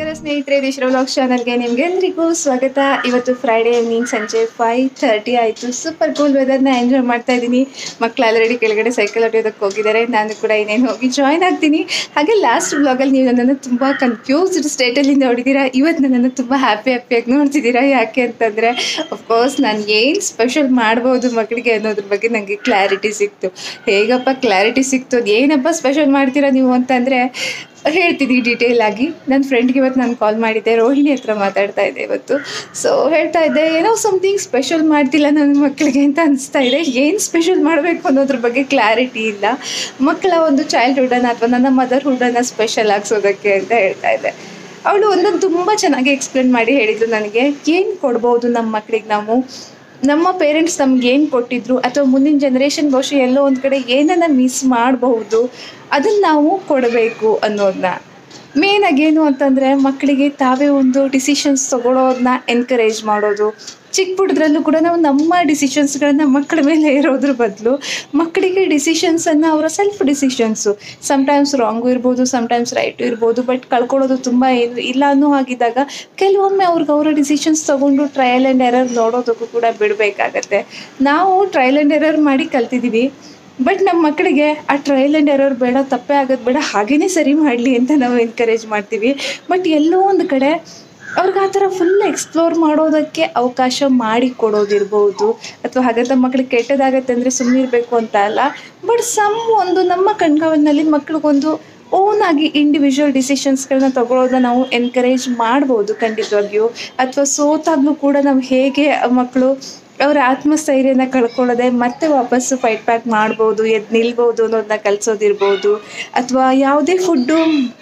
ನಮಸ್ಕಾರ ಸ್ನೇಹಿತರೆ ದಿಶ್ರ ವ್ಲಾಗ್ ಚಾನಲ್ಗೆ ನಿಮ್ಗೆಲ್ರಿಗೂ ಸ್ವಾಗತ ಇವತ್ತು ಫ್ರೈಡೇ ಈವ್ನಿಂಗ್ ಸಂಜೆ ಫೈವ್ ಥರ್ಟಿ ಆಯಿತು ಸೂಪರ್ ಕೂಲ್ ವೆದರ್ನ ಎಂಜಾಯ್ ಮಾಡ್ತಾ ಇದ್ದೀನಿ ಮಕ್ಕಳು ಆಲ್ರೆಡಿ ಕೆಳಗಡೆ ಸೈಕಲ್ ಹೊಡೆಯೋದಕ್ಕೆ ಹೋಗಿದ್ದಾರೆ ನಾನು ಕೂಡ ಇನ್ನೇನು ಹೋಗಿ ಜಾಯ್ನ್ ಆಗ್ತೀನಿ ಹಾಗೆ ಲಾಸ್ಟ್ ವ್ಲಾಗಲ್ಲಿ ನೀವು ನನ್ನನ್ನು ತುಂಬ ಕನ್ಫ್ಯೂಸ್ಡ್ ಸ್ಟೇಟಲ್ಲಿ ನೋಡಿದ್ದೀರಾ ಇವತ್ತು ನನ್ನನ್ನು ತುಂಬ ಹ್ಯಾಪಿ ಹ್ಯಾಪಿಯಾಗಿ ನೋಡ್ತಿದ್ದೀರಾ ಯಾಕೆ ಅಂತಂದರೆ ಅಫ್ಕೋರ್ಸ್ ನಾನು ಏನು ಸ್ಪೆಷಲ್ ಮಾಡ್ಬೋದು ಮಕ್ಕಳಿಗೆ ಅನ್ನೋದ್ರ ಬಗ್ಗೆ ನನಗೆ ಕ್ಲಾರಿಟಿ ಸಿಕ್ತು ಹೇಗಪ್ಪ ಕ್ಲಾರಿಟಿ ಸಿಕ್ತು ಏನಪ್ಪ ಸ್ಪೆಷಲ್ ಮಾಡ್ತೀರಾ ನೀವು ಅಂತಂದರೆ ಹೇಳ್ತೀನಿ ಡೀಟೇಲ್ ಆಗಿ ನನ್ನ ಫ್ರೆಂಡ್ಗೆ ಇವತ್ತು ನಾನು ಕಾಲ್ ಮಾಡಿದ್ದೆ ರೋಹಿಣಿ ಹತ್ರ ಮಾತಾಡ್ತಾ ಇದ್ದೆ ಇವತ್ತು ಸೊ ಹೇಳ್ತಾ ಇದ್ದೆ ಏನೋ ಸಮಥಿಂಗ್ ಸ್ಪೆಷಲ್ ಮಾಡ್ತಿಲ್ಲ ನನ್ನ ಮಕ್ಕಳಿಗೆ ಅಂತ ಅನಿಸ್ತಾ ಇದೆ ಏನು ಸ್ಪೆಷಲ್ ಮಾಡಬೇಕು ಅನ್ನೋದ್ರ ಬಗ್ಗೆ ಕ್ಲಾರಿಟಿ ಇಲ್ಲ ಮಕ್ಕಳ ಒಂದು ಚೈಲ್ಡ್ಹುಡನ್ನು ಅಥವಾ ನನ್ನ ಮದರ್ಹುಡನ್ನು ಸ್ಪೆಷಲ್ ಆಗಿಸೋದಕ್ಕೆ ಅಂತ ಹೇಳ್ತಾ ಇದ್ದೆ ಅವಳು ಒಂದೊಂದು ತುಂಬ ಚೆನ್ನಾಗಿ ಎಕ್ಸ್ಪ್ಲೇನ್ ಮಾಡಿ ಹೇಳಿದ್ರು ನನಗೆ ಏನು ಕೊಡ್ಬೋದು ನಮ್ಮ ಮಕ್ಕಳಿಗೆ ನಾವು ನಮ್ಮ ಪೇರೆಂಟ್ಸ್ ನಮ್ಗೆ ಏನು ಕೊಟ್ಟಿದ್ರು ಅಥವಾ ಮುಂದಿನ ಜನ್ರೇಷನ್ ಬಹುಶಃ ಎಲ್ಲೋ ಒಂದು ಕಡೆ ಏನನ್ನ ಮಿಸ್ ಮಾಡಬಹುದು ಅದನ್ನು ನಾವು ಕೊಡಬೇಕು ಅನ್ನೋದನ್ನ ಮೇನ್ ಆಗೇನು ಅಂತಂದರೆ ಮಕ್ಕಳಿಗೆ ತಾವೇ ಒಂದು ಡಿಸಿಷನ್ಸ್ ತಗೊಳ್ಳೋದನ್ನ ಎನ್ಕರೇಜ್ ಮಾಡೋದು ಚಿಕ್ಕ ಪುಟ್ಟದ್ರಲ್ಲೂ ಕೂಡ ನಾವು ನಮ್ಮ ಡಿಸಿಷನ್ಸ್ಗಳನ್ನ ಮಕ್ಕಳ ಮೇಲೆ ಇರೋದ್ರ ಬದಲು ಮಕ್ಕಳಿಗೆ ಡಿಸಿಷನ್ಸನ್ನು ಅವರ ಸೆಲ್ಫ್ ಡಿಸಿಷನ್ಸು ಸಮ್ಟೈಮ್ಸ್ ರಾಂಗು ಇರ್ಬೋದು ಸಮ್ಟೈಮ್ಸ್ ರೈಟು ಇರ್ಬೋದು ಬಟ್ ಕಳ್ಕೊಳ್ಳೋದು ತುಂಬ ಏನು ಇಲ್ಲ ಅನ್ನೋ ಆಗಿದ್ದಾಗ ಕೆಲವೊಮ್ಮೆ ಅವ್ರಿಗೆ ಅವರ ಡಿಸಿಷನ್ಸ್ ತೊಗೊಂಡು ಟ್ರಯಲ್ ಆ್ಯಂಡ್ ಎರರ್ ನೋಡೋದಕ್ಕೂ ಕೂಡ ಬಿಡಬೇಕಾಗತ್ತೆ ನಾವು ಟ್ರಯಲ್ ಆ್ಯಂಡ್ ಎರರ್ ಮಾಡಿ ಕಲ್ತಿದ್ದೀವಿ ಬಟ್ ನಮ್ಮ ಮಕ್ಕಳಿಗೆ ಆ ಟ್ರಯಲ್ ಆ್ಯಂಡ್ ಎರರ್ ಬೇಡ ತಪ್ಪೇ ಆಗೋದು ಬೇಡ ಹಾಗೇ ಸರಿ ಮಾಡಲಿ ಅಂತ ನಾವು ಎನ್ಕರೇಜ್ ಮಾಡ್ತೀವಿ ಬಟ್ ಎಲ್ಲೋ ಒಂದು ಕಡೆ ಅವ್ರಿಗೆ ಆ ಥರ ಫುಲ್ ಎಕ್ಸ್ಪ್ಲೋರ್ ಮಾಡೋದಕ್ಕೆ ಅವಕಾಶ ಮಾಡಿ ಕೊಡೋದಿರ್ಬೋದು ಅಥವಾ ಹಾಗಂತ ಮಕ್ಳಿಗೆ ಕೆಟ್ಟದಾಗತ್ತೆ ಅಂದರೆ ಸುಮ್ಮನಿರಬೇಕು ಅಂತ ಅಲ್ಲ ಬಟ್ ಸಮ್ ಒಂದು ನಮ್ಮ ಕಣ್ಗಾವಲಿನಲ್ಲಿ ಮಕ್ಳಿಗೊಂದು ಓನ್ ಆಗಿ ಇಂಡಿವಿಜುವಲ್ ಡಿಸಿಷನ್ಸ್ಗಳನ್ನ ತಗೊಳ್ಳೋದನ್ನ ನಾವು ಎನ್ಕರೇಜ್ ಮಾಡ್ಬೋದು ಖಂಡಿತವಾಗಿಯೂ ಅಥವಾ ಸೋತಾಗಲೂ ಕೂಡ ನಾವು ಹೇಗೆ ಮಕ್ಕಳು ಅವರ ಆತ್ಮಸ್ಥೈರ್ಯನ ಕಳ್ಕೊಳ್ಳದೆ ಮತ್ತೆ ವಾಪಸ್ಸು ಫೈಟ್ ಬ್ಯಾಕ್ ಮಾಡ್ಬೋದು ಎದ್ದು ನಿಲ್ಬೋದು ಅನ್ನೋದನ್ನ ಕಲಿಸೋದಿರ್ಬೋದು ಅಥವಾ ಯಾವುದೇ ಫುಡ್ಡು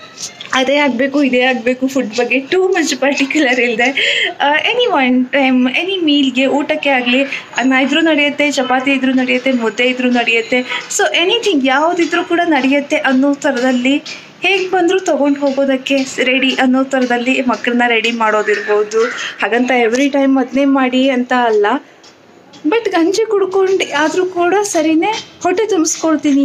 ಅದೇ ಆಗಬೇಕು ಇದೇ ಆಗಬೇಕು ಫುಡ್ ಬಗ್ಗೆ ಟೂ ಮಚ್ ಪರ್ಟಿಕ್ಯುಲರ್ ಇಲ್ಲದೆ ಎನಿ ಒನ್ ಟೈಮ್ ಎನಿ ಮೀಲ್ಗೆ ಊಟಕ್ಕೆ ಆಗಲಿ ಅನ್ನ ಇದ್ರೂ ನಡೆಯುತ್ತೆ ಚಪಾತಿ ಇದ್ರೂ ನಡೆಯುತ್ತೆ ಮುದ್ದೆ ಇದ್ರೂ ನಡೆಯುತ್ತೆ ಸೊ ಎನಿಥಿಂಗ್ ಯಾವುದಿದ್ರೂ ಕೂಡ ನಡೆಯುತ್ತೆ ಅನ್ನೋ ಥರದಲ್ಲಿ ಹೇಗೆ ಬಂದರೂ ತೊಗೊಂಡು ಹೋಗೋದಕ್ಕೆ ರೆಡಿ ಅನ್ನೋ ಥರದಲ್ಲಿ ಮಕ್ಕಳನ್ನ ರೆಡಿ ಮಾಡೋದಿರ್ಬೋದು ಹಾಗಂತ ಎವ್ರಿ ಟೈಮ್ ಅದನ್ನೇ ಮಾಡಿ ಅಂತ ಅಲ್ಲ ಬಟ್ ಗಂಜಿ ಕುಡ್ಕೊಂಡು ಆದರೂ ಕೂಡ ಸರಿನೇ ಹೊಟ್ಟೆ ತುಂಬಿಸ್ಕೊಳ್ತೀನಿ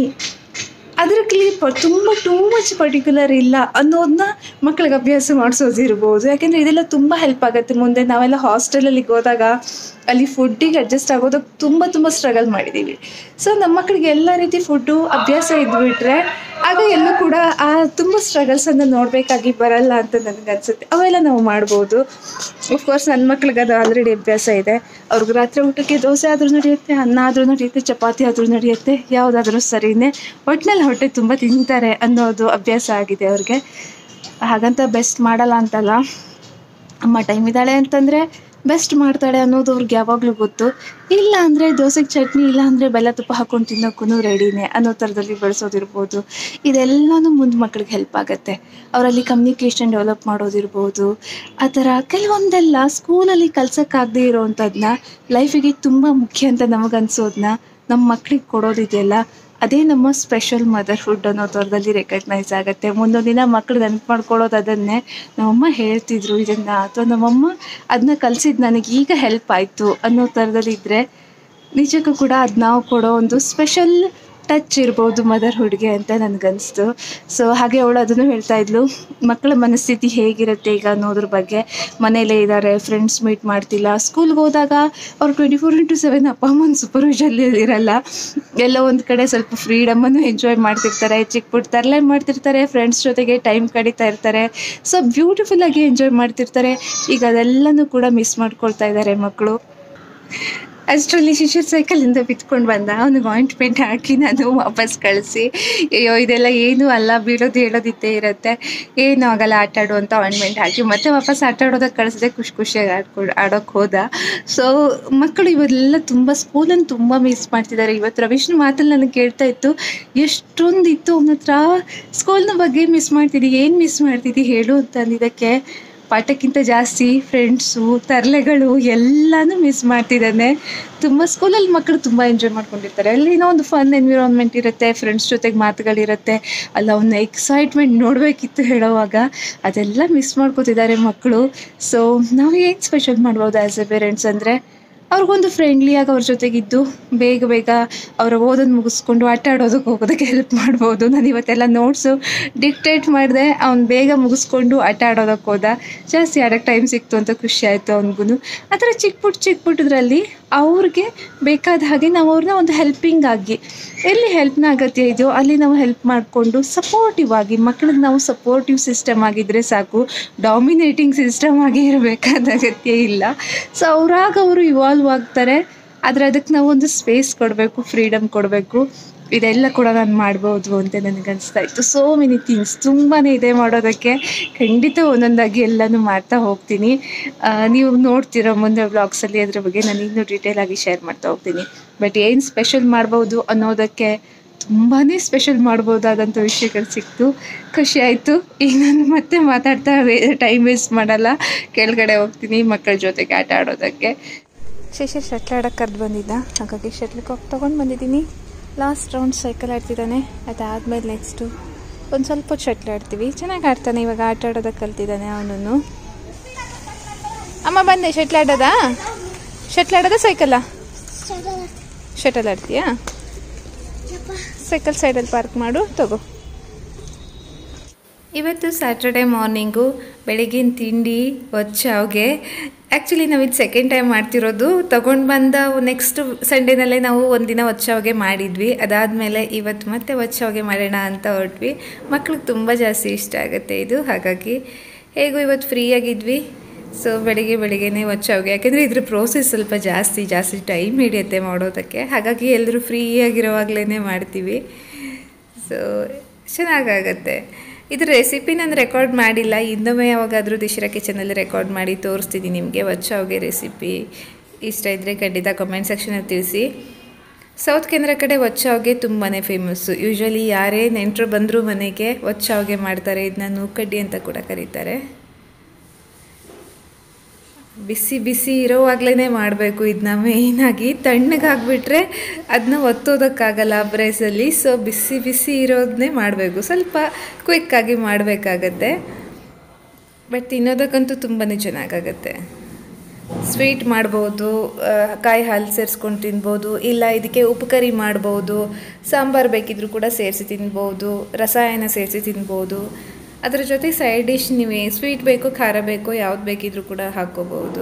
ಅದರ ಕ್ಲೀಪ್ ತುಂಬ ಟೂ ಮಚ್ ಪರ್ಟಿಕ್ಯುಲರ್ ಇಲ್ಲ ಅನ್ನೋದನ್ನ ಮಕ್ಳಿಗೆ ಅಭ್ಯಾಸ ಮಾಡಿಸೋದಿರ್ಬೋದು ಯಾಕೆಂದರೆ ಇದೆಲ್ಲ ತುಂಬ ಹೆಲ್ಪ್ ಆಗುತ್ತೆ ಮುಂದೆ ನಾವೆಲ್ಲ ಹಾಸ್ಟೆಲಲ್ಲಿ ಹೋದಾಗ ಅಲ್ಲಿ ಫುಡ್ಡಿಗೆ ಅಡ್ಜಸ್ಟ್ ಆಗೋದಕ್ಕೆ ತುಂಬ ತುಂಬ ಸ್ಟ್ರಗಲ್ ಮಾಡಿದ್ದೀವಿ ಸೊ ನಮ್ಮ ಮಕ್ಕಳಿಗೆ ಎಲ್ಲ ರೀತಿ ಫುಡ್ಡು ಅಭ್ಯಾಸ ಇದ್ಬಿಟ್ರೆ ಆಗ ಎಲ್ಲೂ ಕೂಡ ಆ ತುಂಬ ಸ್ಟ್ರಗಲ್ಸನ್ನು ನೋಡಬೇಕಾಗಿ ಬರಲ್ಲ ಅಂತ ನನಗೆ ಅನಿಸುತ್ತೆ ಅವೆಲ್ಲ ನಾವು ಮಾಡ್ಬೋದು ಅಫ್ಕೋರ್ಸ್ ನನ್ನ ಮಕ್ಳಿಗೆ ಅದು ಆಲ್ರೆಡಿ ಅಭ್ಯಾಸ ಇದೆ ಅವ್ರಿಗೆ ರಾತ್ರಿ ಊಟಕ್ಕೆ ದೋಸೆ ಆದರೂ ನಡೆಯುತ್ತೆ ಅನ್ನ ಆದರೂ ನಡೆಯುತ್ತೆ ಚಪಾತಿ ಆದರೂ ನಡೆಯುತ್ತೆ ಯಾವುದಾದ್ರೂ ಸರಿನೇ ಒಟ್ಟಿನಲ್ಲಿ ಹೊಟ್ಟೆ ತುಂಬ ತಿಂತಾರೆ ಅನ್ನೋದು ಅಭ್ಯಾಸ ಆಗಿದೆ ಅವ್ರಿಗೆ ಹಾಗಂತ ಬೆಸ್ಟ್ ಮಾಡಲ್ಲ ಅಂತಲ್ಲ ಅಮ್ಮ ಟೈಮ್ ಇದ್ದಾಳೆ ಅಂತಂದರೆ ಬೆಸ್ಟ್ ಮಾಡ್ತಾಳೆ ಅನ್ನೋದು ಅವ್ರಿಗೆ ಯಾವಾಗಲೂ ಗೊತ್ತು ಇಲ್ಲ ಅಂದರೆ ದೋಸೆಗೆ ಚಟ್ನಿ ಇಲ್ಲ ಅಂದರೆ ಬೆಲ್ಲ ತುಪ್ಪ ಹಾಕ್ಕೊಂಡು ತಿನ್ನೋಕ್ಕೂ ರೆಡಿನೇ ಅನ್ನೋ ಥರದಲ್ಲಿ ಬೆಳೆಸೋದಿರ್ಬೋದು ಇದೆಲ್ಲನೂ ಮುಂದೆ ಮಕ್ಳಿಗೆ ಹೆಲ್ಪ್ ಆಗುತ್ತೆ ಅವರಲ್ಲಿ ಕಮ್ಯುನಿಕೇಷನ್ ಡೆವಲಪ್ ಮಾಡೋದಿರ್ಬೋದು ಆ ಥರ ಕೆಲವೊಂದೆಲ್ಲ ಸ್ಕೂಲಲ್ಲಿ ಕಲ್ಸೋಕ್ಕಾಗದೇ ಇರೋವಂಥದ್ದನ್ನ ಲೈಫಿಗೆ ತುಂಬ ಮುಖ್ಯ ಅಂತ ನಮಗನ್ಸೋದನ್ನ ನಮ್ಮ ಮಕ್ಳಿಗೆ ಕೊಡೋದಿದೆಯಲ್ಲ ಅದೇ ನಮ್ಮ ಸ್ಪೆಷಲ್ ಮದರ್ಹುಡ್ ಅನ್ನೋ ಥರದಲ್ಲಿ ರೆಕಗ್ನೈಸ್ ಆಗುತ್ತೆ ಮುಂದೊಂದು ದಿನ ಮಕ್ಳು ನೆನಪು ಮಾಡ್ಕೊಳ್ಳೋದು ಅದನ್ನೇ ನಮ್ಮಮ್ಮ ಹೇಳ್ತಿದ್ರು ಇದನ್ನು ಅಥವಾ ನಮ್ಮಮ್ಮ ಅದನ್ನ ಕಲಿಸಿದ್ದು ನನಗೆ ಈಗ ಹೆಲ್ಪ್ ಆಯಿತು ಅನ್ನೋ ಥರದಲ್ಲಿ ಇದ್ದರೆ ನಿಜಕ್ಕೂ ಕೂಡ ಅದು ನಾವು ಕೊಡೋ ಒಂದು ಸ್ಪೆಷಲ್ ಟಚ್ ಇರ್ಬೋದು ಮದರ್ಹುಡ್ಗೆ ಅಂತ ನನಗನ್ನಿಸ್ತು ಸೊ ಹಾಗೆ ಅವಳು ಅದನ್ನು ಹೇಳ್ತಾ ಇದ್ಲು ಮಕ್ಕಳ ಮನಸ್ಥಿತಿ ಹೇಗಿರುತ್ತೆ ಈಗ ಅನ್ನೋದ್ರ ಬಗ್ಗೆ ಮನೇಲೇ ಇದ್ದಾರೆ ಫ್ರೆಂಡ್ಸ್ ಮೀಟ್ ಮಾಡ್ತಿಲ್ಲ ಸ್ಕೂಲ್ಗೆ ಹೋದಾಗ ಅವ್ರು ಟ್ವೆಂಟಿ ಫೋರ್ ಇಂಟು ಸೆವೆನ್ ಅಪ್ಪ ಅಮ್ಮನ ಸೂಪರ್ವಿಷನ್ ಇರಲ್ಲ ಎಲ್ಲೋ ಒಂದು ಕಡೆ ಸ್ವಲ್ಪ ಫ್ರೀಡಮನ್ನು ಎಂಜಾಯ್ ಮಾಡ್ತಿರ್ತಾರೆ ಚಿಕ್ಕ ಪುಟ್ಟ ತರಲೆ ಮಾಡ್ತಿರ್ತಾರೆ ಫ್ರೆಂಡ್ಸ್ ಜೊತೆಗೆ ಟೈಮ್ ಕಳೀತಾ ಇರ್ತಾರೆ ಸೊ ಬ್ಯೂಟಿಫುಲ್ಲಾಗಿ ಎಂಜಾಯ್ ಮಾಡ್ತಿರ್ತಾರೆ ಈಗ ಅದೆಲ್ಲನೂ ಕೂಡ ಮಿಸ್ ಮಾಡ್ಕೊಳ್ತಾ ಇದ್ದಾರೆ ಮಕ್ಕಳು ಅಷ್ಟರಲ್ಲಿ ಶಿಶಿರ್ ಸೈಕಲಿಂದ ಬಿತ್ಕೊಂಡು ಬಂದ ಅವನಿಗೆ ಆಯಿಂಟ್ಮೆಂಟ್ ಹಾಕಿ ನಾನು ವಾಪಸ್ ಕಳಿಸಿ ಅಯ್ಯೋ ಇದೆಲ್ಲ ಏನೂ ಅಲ್ಲ ಬೀಳೋದು ಹೇಳೋದಿದ್ದೇ ಇರುತ್ತೆ ಏನೂ ಆಗಲ್ಲ ಆಟ ಆಡು ಅಂತ ಆಯಿಂಟ್ಮೆಂಟ್ ಹಾಕಿ ಮತ್ತೆ ವಾಪಸ್ ಆಟ ಆಡೋದಕ್ಕೆ ಕಳಿಸಿದೆ ಖುಷಿ ಖುಷಿಯಾಗಿ ಆಡ್ಕೊಂಡು ಆಡೋಕ್ಕೆ ಹೋದ ಸೊ ಮಕ್ಕಳು ಇವೆಲ್ಲ ತುಂಬ ಸ್ಕೂಲನ್ನು ತುಂಬ ಮಿಸ್ ಮಾಡ್ತಿದ್ದಾರೆ ಇವತ್ತು ರವೀಶ್ನ ಮಾತಲ್ಲಿ ನನಗೆ ಕೇಳ್ತಾ ಇತ್ತು ಎಷ್ಟೊಂದು ಇತ್ತು ಅವನ ಹತ್ರ ಸ್ಕೂಲ್ನ ಬಗ್ಗೆ ಮಿಸ್ ಮಾಡ್ತಿದ್ದಿ ಏನು ಮಿಸ್ ಮಾಡ್ತಿದ್ದಿ ಹೇಳು ಅಂತ ಅಂದಿದ್ದಕ್ಕೆ ಪಾಠಕ್ಕಿಂತ ಜಾಸ್ತಿ ಫ್ರೆಂಡ್ಸು ತರಲೆಗಳು ಎಲ್ಲನೂ ಮಿಸ್ ಮಾಡ್ತಿದ್ದಾನೆ ತುಂಬ ಸ್ಕೂಲಲ್ಲಿ ಮಕ್ಕಳು ತುಂಬ ಎಂಜಾಯ್ ಮಾಡ್ಕೊಂಡಿರ್ತಾರೆ ಅಲ್ಲಿ ಏನೋ ಒಂದು ಫನ್ ಎನ್ವಿರಾನ್ಮೆಂಟ್ ಇರುತ್ತೆ ಫ್ರೆಂಡ್ಸ್ ಜೊತೆಗೆ ಮಾತುಗಳಿರುತ್ತೆ ಅಲ್ಲ ಅವನ್ನ ಎಕ್ಸೈಟ್ಮೆಂಟ್ ನೋಡಬೇಕಿತ್ತು ಹೇಳೋವಾಗ ಅದೆಲ್ಲ ಮಿಸ್ ಮಾಡ್ಕೋತಿದ್ದಾರೆ ಮಕ್ಕಳು ಸೊ ನಾವು ಏನು ಸ್ಪೆಷಲ್ ಮಾಡ್ಬೋದು ಆ್ಯಸ್ ಎ ಪೇರೆಂಟ್ಸ್ ಅಂದರೆ ಅವ್ರಿಗೊಂದು ಫ್ರೆಂಡ್ಲಿಯಾಗಿ ಅವ್ರ ಜೊತೆಗಿದ್ದು ಬೇಗ ಬೇಗ ಅವರ ಓದೋದು ಮುಗಿಸ್ಕೊಂಡು ಆಟ ಆಡೋದಕ್ಕೆ ಹೋಗೋದಕ್ಕೆ ಹೆಲ್ಪ್ ಮಾಡ್ಬೋದು ನಾನು ಇವತ್ತೆಲ್ಲ ನೋಟ್ಸು ಡಿಕ್ಟೇಟ್ ಮಾಡಿದೆ ಅವ್ನು ಬೇಗ ಮುಗಿಸ್ಕೊಂಡು ಆಟ ಆಡೋದಕ್ಕೆ ಹೋದ ಜಾಸ್ತಿ ಆಡೋಕ್ಕೆ ಟೈಮ್ ಸಿಕ್ತು ಅಂತ ಖುಷಿ ಆಯಿತು ಅವ್ನಿಗೂ ಆ ಥರ ಚಿಕ್ಕ ಪುಟ್ಟ ಚಿಕ್ಕ ಪುಟ್ಟದ್ರಲ್ಲಿ ಅವ್ರಿಗೆ ಬೇಕಾದ ಹಾಗೆ ನಾವು ಅವ್ರನ್ನ ಒಂದು ಹೆಲ್ಪಿಂಗ್ ಆಗಿ ಎಲ್ಲಿ ಹೆಲ್ಪ್ನ ಅಗತ್ಯ ಇದೆಯೋ ಅಲ್ಲಿ ನಾವು ಹೆಲ್ಪ್ ಮಾಡಿಕೊಂಡು ಸಪೋರ್ಟಿವ್ ಆಗಿ ಮಕ್ಳಿಗೆ ನಾವು ಸಪೋರ್ಟಿವ್ ಸಿಸ್ಟಮ್ ಆಗಿದ್ದರೆ ಸಾಕು ಡಾಮಿನೇಟಿಂಗ್ ಸಿಸ್ಟಮ್ ಆಗಿ ಇರಬೇಕಾದ ಅಗತ್ಯ ಇಲ್ಲ ಸೊ ಅವರಾಗ ಅವರು ಇವಾಲ್ವ್ ಆಗ್ತಾರೆ ಆದರೆ ಅದಕ್ಕೆ ನಾವು ಒಂದು ಸ್ಪೇಸ್ ಕೊಡಬೇಕು ಫ್ರೀಡಮ್ ಕೊಡಬೇಕು ಇದೆಲ್ಲ ಕೂಡ ನಾನು ಮಾಡ್ಬೋದು ಅಂತ ನನಗೆ ಅನಿಸ್ತಾ ಇತ್ತು ಸೋ ಮೆನಿ ಥಿಂಗ್ಸ್ ತುಂಬಾ ಇದೆ ಮಾಡೋದಕ್ಕೆ ಖಂಡಿತ ಒಂದೊಂದಾಗಿ ಎಲ್ಲನೂ ಮಾಡ್ತಾ ಹೋಗ್ತೀನಿ ಆ, ನೀವು ನೋಡ್ತಿರೋ ಮುಂದೆ ವ್ಲಾಗ್ಸಲ್ಲಿ ಅದ್ರ ಬಗ್ಗೆ ನಾನು ಇನ್ನೂ ಡೀಟೇಲ್ ಆಗಿ ಶೇರ್ ಮಾಡ್ತಾ ಹೋಗ್ತೀನಿ ಬಟ್ ಏನು ಸ್ಪೆಷಲ್ ಮಾಡ್ಬೋದು ಅನ್ನೋದಕ್ಕೆ ತುಂಬಾ ಸ್ಪೆಷಲ್ ಮಾಡ್ಬೋದಾದಂಥ ವಿಷಯಗಳು ಸಿಕ್ತು ಖುಷಿ ಆಯಿತು ಈಗ ನಾನು ಮತ್ತೆ ಮಾತಾಡ್ತಾ ಟೈಮ್ ವೇಸ್ಟ್ ಮಾಡಲ್ಲ ಕೆಳಗಡೆ ಹೋಗ್ತೀನಿ ಮಕ್ಕಳ ಜೊತೆಗೆ ಆಟ ಆಡೋದಕ್ಕೆ ಶಿಶಿರ್ ಶಟ್ಲ್ ಆಡೋಕ್ಕೆ ಕರೆದು ಬಂದಿದ್ದ ಹಾಗಾಗಿ ಶಟ್ಲ್ ಕಾಕ್ ತೊಗೊಂಡು ಬಂದಿದ್ದೀನಿ ಲಾಸ್ಟ್ ರೌಂಡ್ ಸೈಕಲ್ ಆಡ್ತಿದ್ದಾನೆ ಅದಾದಮೇಲೆ ನೆಕ್ಸ್ಟು ಒಂದು ಸ್ವಲ್ಪ ಹೊತ್ತು ಶಟ್ಲ್ ಆಡ್ತೀವಿ ಚೆನ್ನಾಗಿ ಆಡ್ತಾನೆ ಇವಾಗ ಆಟ ಆಡೋದಕ್ಕೆ ಕಲ್ತಿದ್ದಾನೆ ಅವನು ಅಮ್ಮ ಬಂದೆ ಶಟ್ಲ್ ಆಡೋದಾ ಶಟ್ಲ್ ಆಡೋದಾ ಸೈಕಲ್ಲ ಶಟಲ್ ಆಡ್ತೀಯಾ ಸೈಕಲ್ ಸೈಡಲ್ಲಿ ಪಾರ್ಕ್ ಮಾಡು ತಗೋ ಇವತ್ತು ಸ್ಯಾಟರ್ಡೆ ಮಾರ್ನಿಂಗು ಬೆಳಗಿನ ತಿಂಡಿ ಒಚ್ಚಾವ್ಗೆ ಆ್ಯಕ್ಚುಲಿ ನಾವು ಇದು ಸೆಕೆಂಡ್ ಟೈಮ್ ಮಾಡ್ತಿರೋದು ತಗೊಂಡು ಬಂದ ನೆಕ್ಸ್ಟ್ ಸಂಡೇನಲ್ಲೇ ನಾವು ಒಂದಿನ ಒಚ್ಚಾವ್ಗೆ ಮಾಡಿದ್ವಿ ಅದಾದಮೇಲೆ ಇವತ್ತು ಮತ್ತೆ ಒಚ್ಚಾವ್ಗೆ ಮಾಡೋಣ ಅಂತ ಹೊರಟ್ವಿ ಮಕ್ಳಿಗೆ ತುಂಬ ಜಾಸ್ತಿ ಇಷ್ಟ ಆಗುತ್ತೆ ಇದು ಹಾಗಾಗಿ ಹೇಗೂ ಇವತ್ತು ಫ್ರೀಯಾಗಿದ್ವಿ ಸೊ ಬೆಳಿಗ್ಗೆ ಬೆಳಿಗ್ಗೆನೇ ಒಚ್ಚಾವ್ಗೆ ಯಾಕೆಂದರೆ ಇದ್ರ ಪ್ರೋಸೆಸ್ ಸ್ವಲ್ಪ ಜಾಸ್ತಿ ಜಾಸ್ತಿ ಟೈಮ್ ಹಿಡಿಯುತ್ತೆ ಮಾಡೋದಕ್ಕೆ ಹಾಗಾಗಿ ಎಲ್ಲರೂ ಫ್ರೀಯಾಗಿರೋವಾಗಲೇ ಮಾಡ್ತೀವಿ ಸೊ ಚೆನ್ನಾಗಾಗತ್ತೆ ಇದ್ರ ರೆಸಿಪಿ ನಾನು ರೆಕಾರ್ಡ್ ಮಾಡಿಲ್ಲ ಇನ್ನೊಮ್ಮೆ ಯಾವಾಗಾದರೂ ದಿಶಿರ ಕಿಚನಲ್ಲಿ ರೆಕಾರ್ಡ್ ಮಾಡಿ ತೋರಿಸ್ತೀನಿ ನಿಮಗೆ ವಚ್ಚಾವ್ಗೆ ರೆಸಿಪಿ ಇಷ್ಟ ಇದ್ದರೆ ಖಂಡಿತ ಕಮೆಂಟ್ ಸೆಕ್ಷನಲ್ಲಿ ತಿಳಿಸಿ ಸೌತ್ ಕೇಂದ್ರ ಕಡೆ ಒಚ್ಚಾವ್ಗೆ ತುಂಬಾ ಫೇಮಸ್ಸು ಯೂಶ್ವಲಿ ಯಾರೇ ನೆಂಟರು ಬಂದರೂ ಮನೆಗೆ ಒಚ್ಚಾವ್ಗೆ ಮಾಡ್ತಾರೆ ಇದನ್ನ ನೂಕಡ್ಡಿ ಅಂತ ಕೂಡ ಕರೀತಾರೆ ಬಿಸಿ ಬಿಸಿ ಇರೋವಾಗಲೇ ಮಾಡಬೇಕು ಇದನ್ನ ಮೇಯ್ನಾಗಿ ತಣ್ಣಗಾಗ್ಬಿಟ್ರೆ ಅದನ್ನ ಒತ್ತೋದಕ್ಕಾಗಲ್ಲ ಬ್ರೇಸಲ್ಲಿ ಸೊ ಬಿಸಿ ಬಿಸಿ ಇರೋದನ್ನೇ ಮಾಡಬೇಕು ಸ್ವಲ್ಪ ಕ್ವಿಕ್ಕಾಗಿ ಮಾಡಬೇಕಾಗತ್ತೆ ಬಟ್ ತಿನ್ನೋದಕ್ಕಂತೂ ತುಂಬಾ ಚೆನ್ನಾಗಾಗತ್ತೆ ಸ್ವೀಟ್ ಮಾಡ್ಬೋದು ಆ, ಕಾಯಿ ಹಾಲು ಸೇರಿಸ್ಕೊಂಡು ತಿನ್ಬೋದು ಇಲ್ಲ ಇದಕ್ಕೆ ಉಪ್ಪು ಕರಿ ಮಾಡ್ಬೋದು ಸಾಂಬಾರು ಬೇಕಿದ್ರೂ ಕೂಡ ಸೇರಿಸಿ ತಿನ್ಬೋದು ರಸಾಯನ ಸೇರಿಸಿ ತಿನ್ಬೋದು ಅದ್ರ ಜೊತೆ ಸೈಡ್ ಡಿಶ್ ನೀವು ಸ್ವೀಟ್ ಬೇಕು ಖಾರ ಬೇಕು ಯಾವ್ದು ಬೇಕಿದ್ರೂ ಕೂಡ ಹಾಕ್ಕೋಬೋದು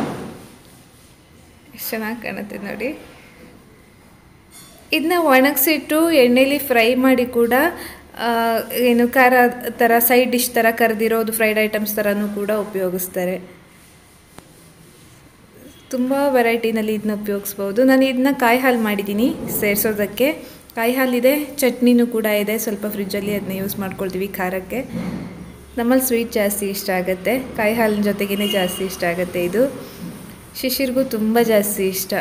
ಎಷ್ಟು ಚೆನ್ನಾಗಿ ಕಾಣುತ್ತೆ ನೋಡಿ ಇದನ್ನ ಒಣಗಿಸಿಟ್ಟು ಎಣ್ಣೆಲಿ ಫ್ರೈ ಮಾಡಿ ಕೂಡ ಆ, ಏನು ಖಾರ ಥರ ಸೈಡ್ ಡಿಶ್ ಥರ ಕರೆದಿರೋದು ಫ್ರೈಡ್ ಐಟಮ್ಸ್ ಥರನೂ ಕೂಡ ಉಪಯೋಗಿಸ್ತಾರೆ ತುಂಬ ವೆರೈಟಿನಲ್ಲಿ ಇದನ್ನ ಉಪಯೋಗಿಸ್ಬೋದು ನಾನು ಇದನ್ನ ಕಾಯಿ ಹಾಲು ಮಾಡಿದ್ದೀನಿ ಸೇರಿಸೋದಕ್ಕೆ ಕಾಯಿ ಹಾಲಿದೆ ಚಟ್ನಿನೂ ಕೂಡ ಇದೆ ಸ್ವಲ್ಪ ಫ್ರಿಜ್ಜಲ್ಲಿ ಅದನ್ನ ಯೂಸ್ ಮಾಡ್ಕೊಳ್ತೀವಿ ಖಾರಕ್ಕೆ ನಮ್ಮಲ್ಲಿ ಸ್ವೀಟ್ ಜಾಸ್ತಿ ಇಷ್ಟ ಆಗುತ್ತೆ ಕಾಯಿ ಹಾಲಿನ ಜೊತೆಗೇ ಜಾಸ್ತಿ ಇಷ್ಟ ಆಗುತ್ತೆ ಇದು ಶಿಶಿರ್ಗೂ ತುಂಬ ಜಾಸ್ತಿ ಇಷ್ಟ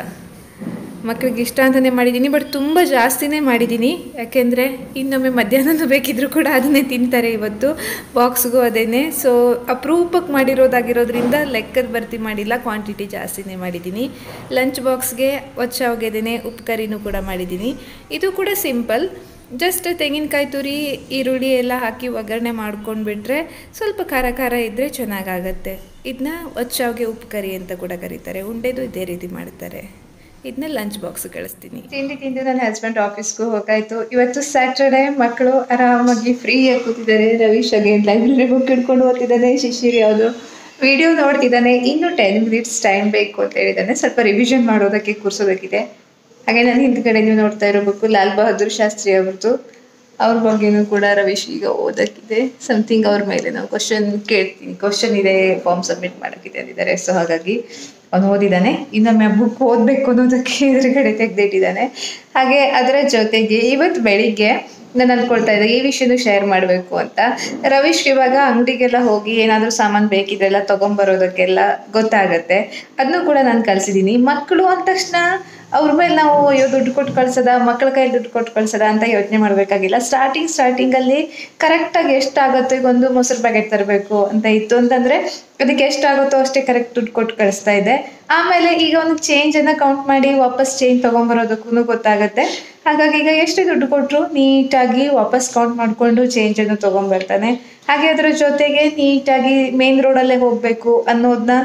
ಮಕ್ಳಿಗೆ ಇಷ್ಟ ಅಂತಲೇ ಮಾಡಿದ್ದೀನಿ ಬಟ್ ತುಂಬ ಜಾಸ್ತಿನೇ ಮಾಡಿದ್ದೀನಿ ಯಾಕೆಂದರೆ ಇನ್ನೊಮ್ಮೆ ಮಧ್ಯಾಹ್ನನೂ ಬೇಕಿದ್ರೂ ಕೂಡ ಅದನ್ನೇ ತಿಂತಾರೆ ಇವತ್ತು ಬಾಕ್ಸ್ಗೂ ಅದೇನೆ ಸೊ ಅಪರೂಪಕ್ಕೆ ಮಾಡಿರೋದಾಗಿರೋದ್ರಿಂದ ಲೆಕ್ಕದ ಬರ್ತಿ ಮಾಡಿಲ್ಲ ಕ್ವಾಂಟಿಟಿ ಜಾಸ್ತಿನೇ ಮಾಡಿದ್ದೀನಿ ಲಂಚ್ ಬಾಕ್ಸ್ಗೆ ಒಚ್ಚಾವ್ಗೆದೇನೆ ಉಪ್ಪು ಕರಿನೂ ಕೂಡ ಮಾಡಿದ್ದೀನಿ ಇದು ಕೂಡ ಸಿಂಪಲ್ ಜಸ್ಟ್ ತೆಂಗಿನಕಾಯಿ ತುರಿ ಈರುಳ್ಳಿ ಎಲ್ಲ ಹಾಕಿ ಒಗ್ಗರಣೆ ಮಾಡ್ಕೊಂಡ್ಬಿಟ್ರೆ ಸ್ವಲ್ಪ ಖಾರ ಖಾರ ಇದ್ದರೆ ಚೆನ್ನಾಗಾಗತ್ತೆ ಇದನ್ನ ಒಚ್ಚಾವ್ಗೆ ಉಪ್ಪು ಕರಿ ಅಂತ ಕೂಡ ಕರೀತಾರೆ ಉಂಡೆದು ಇದೇ ರೀತಿ ಮಾಡ್ತಾರೆ ಇದನ್ನ ಲಂಚ್ ಬಾಕ್ಸ್ ಕಳಿಸ್ತೀನಿ ತಿಂಡಿ ತಿಂದು ನನ್ನ ಹಸ್ಬೆಂಡ್ ಆಫೀಸ್ಗೂ ಹೋಗಾಯ್ತು ಇವತ್ತು ಸ್ಯಾಟರ್ಡೆ ಮಕ್ಕಳು ಆರಾಮಾಗಿ ಫ್ರೀಯಾಗಿ ಕೂತಿದ್ದಾರೆ ರವೀಶ್ ಅಗೇನ್ ಲೈಬ್ರರಿ ಬುಕ್ ಹಿಡ್ಕೊಂಡು ಓದ್ತಿದ್ದಾನೆ ಶಿಶಿರ್ ಯಾವುದು ವಿಡಿಯೋ ನೋಡ್ತಿದ್ದಾನೆ ಇನ್ನು ಟೆನ್ ಮಿನಿಟ್ಸ್ ಟೈಮ್ ಬೇಕು ಅಂತ ಹೇಳಿದ್ದಾನೆ ಸ್ವಲ್ಪ ರಿವಿಷನ್ ಮಾಡೋದಕ್ಕೆ ಕೂರಿಸೋದಕ್ಕಿದೆ ಹಾಗೆ ನಾನು ಹಿಂದ್ಗಡೆ ನೀವು ನೋಡ್ತಾ ಇರೋ ಬುಕ್ ಲಾಲ್ ಬಹದ್ದೂರ್ ಶಾಸ್ತ್ರಿ ಅವ್ರದ್ದು ಅವ್ರ ಬಗ್ಗೆನೂ ಕೂಡ ರವೀಶ್ ಈಗ ಓದಕ್ಕಿದೆ ಸಮಥಿಂಗ್ ಅವ್ರ ಮೇಲೆ ನಾವು ಕ್ವಶನ್ ಕೇಳ್ತೀನಿ ಕ್ವಶನ್ ಇದೆ ಫಾರ್ಮ್ ಸಬ್ಮಿಟ್ ಮಾಡೋಕ್ಕಿದೆ ಅಂದಿದ್ದಾರೆ ಸೊ ಹಾಗಾಗಿ ಅವನು ಓದಿದ್ದಾನೆ ಇನ್ನೊಮ್ಮೆ ಬುಕ್ ಓದಬೇಕು ಅನ್ನೋದಕ್ಕೆ ಎದುರುಗಡೆ ತೆಗೆದಿಟ್ಟಿದ್ದಾನೆ ಹಾಗೆ ಅದರ ಜೊತೆಗೆ ಇವತ್ತು ಬೆಳಿಗ್ಗೆ ನಾನು ಅನ್ಕೊಳ್ತಾ ಇದ್ದೆ ಈ ವಿಷಯನೂ ಶೇರ್ ಮಾಡಬೇಕು ಅಂತ ರವೀಶ್ ಇವಾಗ ಅಂಗಡಿಗೆಲ್ಲ ಹೋಗಿ ಏನಾದರೂ ಸಾಮಾನು ಬೇಕಿದ್ರೆಲ್ಲ ತೊಗೊಂಬರೋದಕ್ಕೆಲ್ಲ ಗೊತ್ತಾಗತ್ತೆ ಅದನ್ನು ಕೂಡ ನಾನು ಕಲಿಸಿದ್ದೀನಿ ಮಕ್ಕಳು ಅಂದ ತಕ್ಷಣ ಅವ್ರ ಮೇಲೆ ನಾವು ಅಯ್ಯೋ ದುಡ್ಡು ಕೊಟ್ಟು ಕಳ್ಸದ ಮಕ್ಕಳ ಕೈಲಿ ದುಡ್ಡು ಕೊಟ್ಟು ಕಳ್ಸದ ಅಂತ ಯೋಚನೆ ಮಾಡಬೇಕಾಗಿಲ್ಲ ಸ್ಟಾರ್ಟಿಂಗ್ ಸ್ಟಾರ್ಟಿಂಗಲ್ಲಿ ಕರೆಕ್ಟಾಗಿ ಎಷ್ಟಾಗುತ್ತೋ ಈಗ ಒಂದು ಮೊಸರು ಪ್ಯಾಕೆಟ್ ತರಬೇಕು ಅಂತ ಇತ್ತು ಅಂತಂದರೆ ಅದಕ್ಕೆ ಎಷ್ಟಾಗುತ್ತೋ ಅಷ್ಟೇ ಕರೆಕ್ಟ್ ದುಡ್ಡು ಕೊಟ್ಟು ಕಳಿಸ್ತಾ ಇದ್ದೆ ಆಮೇಲೆ ಈಗ ಒಂದು ಚೇಂಜನ್ನು ಕೌಂಟ್ ಮಾಡಿ ವಾಪಸ್ ಚೇಂಜ್ ತೊಗೊಂಬರೋದಕ್ಕೂ ಗೊತ್ತಾಗುತ್ತೆ ಹಾಗಾಗಿ ಈಗ ಎಷ್ಟು ದುಡ್ಡು ಕೊಟ್ಟರು ನೀಟಾಗಿ ವಾಪಸ್ ಕೌಂಟ್ ಮಾಡಿಕೊಂಡು ಚೇಂಜನ್ನು ತೊಗೊಂಬರ್ತಾನೆ ಹಾಗೆ ಅದರ ಜೊತೆಗೆ ನೀಟಾಗಿ ಮೇನ್ ರೋಡಲ್ಲೇ ಹೋಗಬೇಕು ಅನ್ನೋದನ್ನ